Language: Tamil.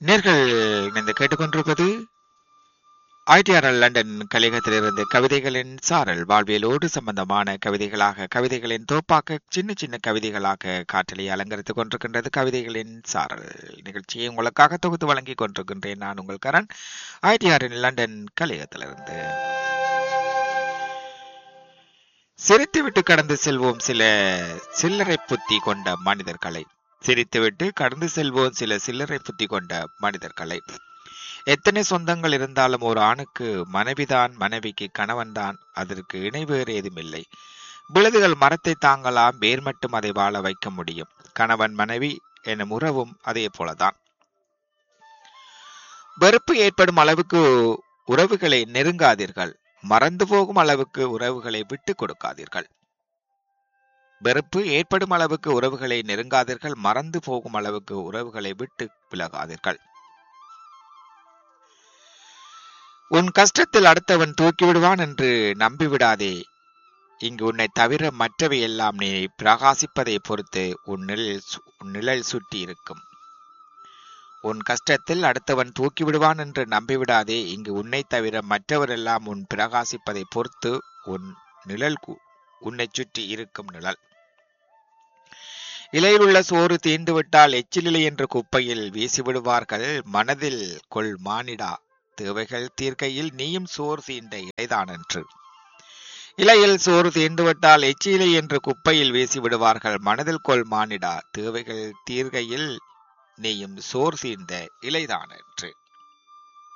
நேர்கள் இந்த கேட்டுக்கொண்டிருப்பது ஐடிஆர்எல் லண்டன் கலையகத்திலிருந்து கவிதைகளின் சாரல் வாழ்வியலோடு சம்பந்தமான கவிதைகளாக கவிதைகளின் தோப்பாக்க சின்ன சின்ன கவிதைகளாக காற்றலை அலங்கரித்துக் கொண்டிருக்கின்றது கவிதைகளின் சாரல் நிகழ்ச்சியை உங்களுக்காக தொகுத்து வழங்கிக் கொண்டிருக்கின்றேன் நான் உங்கள் கரண் ஐடிஆரின் லண்டன் கலையகத்திலிருந்து சிரித்துவிட்டு கடந்து செல்வோம் சில சில்லறை புத்தி கொண்ட மனிதர்களை சிரித்துவிட்டு கடந்து செல்வோம் சில சில்லறை புத்தி கொண்ட மனிதர்களை எத்தனை சொந்தங்கள் இருந்தாலும் ஒரு ஆணுக்கு மனைவிதான் மனைவிக்கு கணவன்தான் அதற்கு இணை வேறு ஏதுமில்லை விழுதுகள் மரத்தை தாங்கலாம் வேர் மட்டும் அதை வாழ வைக்க முடியும் கணவன் மனைவி எனும் உறவும் அதே போலதான் வெறுப்பு ஏற்படும் அளவுக்கு உறவுகளை நெருங்காதீர்கள் மறந்து போகும் அளவுக்கு உறவுகளை விட்டு கொடுக்காதீர்கள் வெறுப்பு ஏற்படும் அளவுக்கு உறவுகளை நெருங்காதீர்கள் மறந்து போகும் அளவுக்கு உறவுகளை விட்டு விலகாதீர்கள் உன் கஷ்டத்தில் அடுத்தவன் தூக்கிவிடுவான் என்று நம்பிவிடாதே இங்கு உன்னை தவிர மற்றவை எல்லாம் நீ பிரகாசிப்பதை பொறுத்து உன் நிழல் சு- உன் நிழல் சுட்டி இருக்கும் உன் கஷ்டத்தில் அடுத்தவன் தூக்கிவிடுவான் என்று நம்பிவிடாதே இங்கு உன்னை தவிர மற்றவரெல்லாம் உன் பிரகாசிப்பதை பொறுத்து உன் நிழல் கு- உன்னைச் சுற்றி இருக்கும் நிழல் இலையில் உள்ள சோறு தீர்ந்து விட்டால் எச்சிலிலை என்ற குப்பையில் வீசிவிடுவார்கள் மனதில் கொள் மானிடா தேவைகள் தீர்க்கையில் நீயும் சோறு தீண்ட இலைதான் என்று இலையில் சோறு தீர்ந்துவிட்டால் எச்சிலை என்று குப்பையில் வீசி விடுவார்கள் மனதில் கொள் மானிடா தேவைகள் தீர்கையில் நீயும் சோறு தீர்ந்த இலைதான் என்று